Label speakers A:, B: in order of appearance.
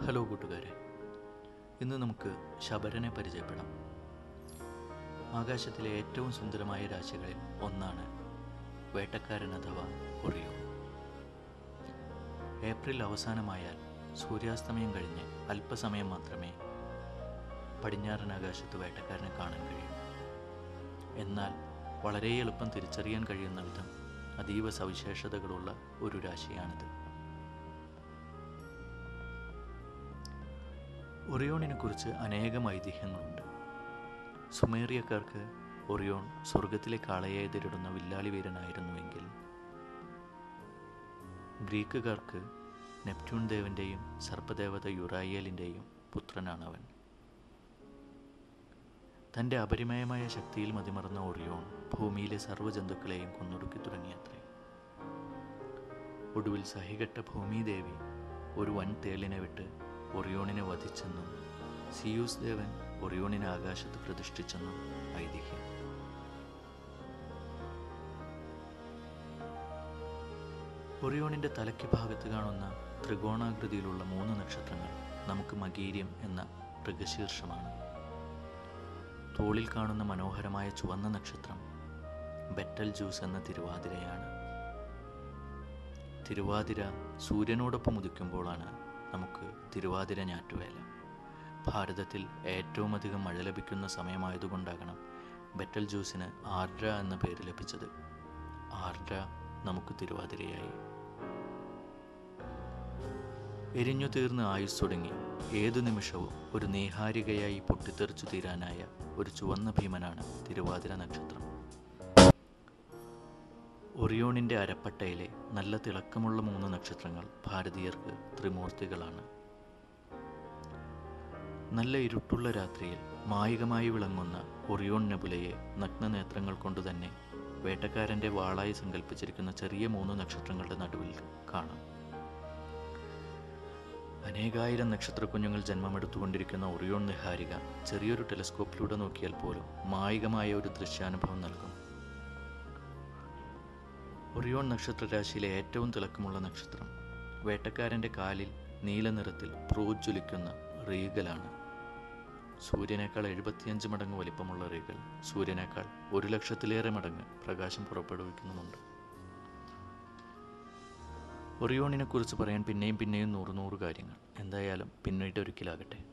A: hello കൂട്ടുകാരെ ഇന്ന് നമുക്ക് ശബരനെ പരിചയപ്പെടാം ആകാശത്തിലെ ഏറ്റവും സുന്ദരമായ രാശികളിൽ ഒന്നാണ് വേട്ടക്കാരൻ അഥവാ ഒറിയോ ഏപ്രിൽ അവസാനമായാൽ സൂര്യാസ്തമയം കഴിഞ്ഞ് അല്പസമയം മാത്രമേ പടിഞ്ഞാറൻ ആകാശത്ത് വേട്ടക്കാരനെ കാണാൻ കഴിയൂ എന്നാൽ വളരെ എളുപ്പം തിരിച്ചറിയാൻ കഴിയുന്ന വിധം അതീവ സവിശേഷതകളുള്ള ഒരു രാശിയാണിത് ഒറിയോണിനെ കുറിച്ച് അനേകം ഐതിഹ്യങ്ങളുണ്ട് സുമേറിയക്കാർക്ക് ഒറിയോൺ സ്വർഗത്തിലെ കാളയെ എതിരിടുന്ന വില്ലാളി വീരനായിരുന്നുവെങ്കിൽ ഗ്രീക്കുകാർക്ക് നെപ്റ്റ്യൂൺ ദേവന്റെയും സർപ്പദേവത യുറായേലിൻ്റെയും പുത്രനാണവൻ തൻ്റെ അപരിമയമായ ശക്തിയിൽ മതിമറന്ന ഒറിയോൺ ഭൂമിയിലെ സർവ്വജന്തുക്കളെയും കൊന്നൊടുക്കി തുടങ്ങിയത്രേ ഒടുവിൽ സഹികെട്ട ഭൂമിദേവി ഒരു വൻ തേളിനെ വിട്ട് ഒറിയോണിനെ വധിച്ചെന്നും സിയൂസ് ദേവൻ ഒറിയോണിനെ ആകാശത്ത് പ്രതിഷ്ഠിച്ചെന്നും ഐതിഹ്യം ഒറിയോണിന്റെ തലയ്ക്ക് ഭാഗത്ത് കാണുന്ന ത്രികോണാകൃതിയിലുള്ള മൂന്ന് നക്ഷത്രങ്ങൾ നമുക്ക് മകീര്യം എന്ന മൃഗശീർഷമാണ് തോളിൽ കാണുന്ന മനോഹരമായ ചുവന്ന നക്ഷത്രം ബെറ്റൽ ജ്യൂസ് എന്ന തിരുവാതിരയാണ് തിരുവാതിര സൂര്യനോടൊപ്പം ഉദിക്കുമ്പോഴാണ് നമുക്ക് തിരുവാതിര ഞാറ്റുവേല ഭാരതത്തിൽ ഏറ്റവും അധികം മഴ ലഭിക്കുന്ന സമയമായതുകൊണ്ടാകണം ബെറ്റൽ ജ്യൂസിന് ആർഡ്ര എന്ന പേര് ലഭിച്ചത് ആർഡ്ര നമുക്ക് തിരുവാതിരയായി എരിഞ്ഞു തീർന്ന് ആയുസ് തുടങ്ങി ഏതു നിമിഷവും ഒരു നീഹാരികയായി പൊട്ടിത്തെറിച്ചു തീരാനായ ഒരു ചുവന്ന ഭീമനാണ് തിരുവാതിര നക്ഷത്രം ഒറിയോണിന്റെ അരപ്പട്ടയിലെ നല്ല തിളക്കമുള്ള മൂന്ന് നക്ഷത്രങ്ങൾ ഭാരതീയർക്ക് ത്രിമൂർത്തികളാണ് നല്ല ഇരുട്ടുള്ള രാത്രിയിൽ മായികമായി വിളങ്ങുന്ന ഒറിയോൺ നെബുലയെ നഗ്നനേത്രങ്ങൾ കൊണ്ട് തന്നെ വേട്ടക്കാരന്റെ വാളായി സങ്കല്പിച്ചിരിക്കുന്ന ചെറിയ മൂന്ന് നക്ഷത്രങ്ങളുടെ നടുവിൽ കാണാം അനേകായിരം നക്ഷത്രക്കുഞ്ഞുങ്ങൾ ജന്മമെടുത്തുകൊണ്ടിരിക്കുന്ന ഒറിയോൺ നിഹാരിക ചെറിയൊരു ടെലിസ്കോപ്പിലൂടെ നോക്കിയാൽ പോലും മായികമായ ഒരു ദൃശ്യാനുഭവം നൽകും ഒറിയോൺ നക്ഷത്രരാശിയിലെ ഏറ്റവും തിളക്കമുള്ള നക്ഷത്രം വേട്ടക്കാരൻ്റെ കാലിൽ നീല നിറത്തിൽ പ്രോജ്വലിക്കുന്ന റീഗലാണ് സൂര്യനേക്കാൾ എഴുപത്തിയഞ്ച് മടങ്ങ് വലിപ്പമുള്ള റീഗൽ സൂര്യനേക്കാൾ ഒരു ലക്ഷത്തിലേറെ മടങ്ങ് പ്രകാശം പുറപ്പെടുവിക്കുന്നുമുണ്ട് ഒറിയോണിനെ കുറിച്ച് പറയാൻ പിന്നെയും പിന്നെയും നൂറ് നൂറ് കാര്യങ്ങൾ എന്തായാലും പിന്നീട് ഒരിക്കലാകട്ടെ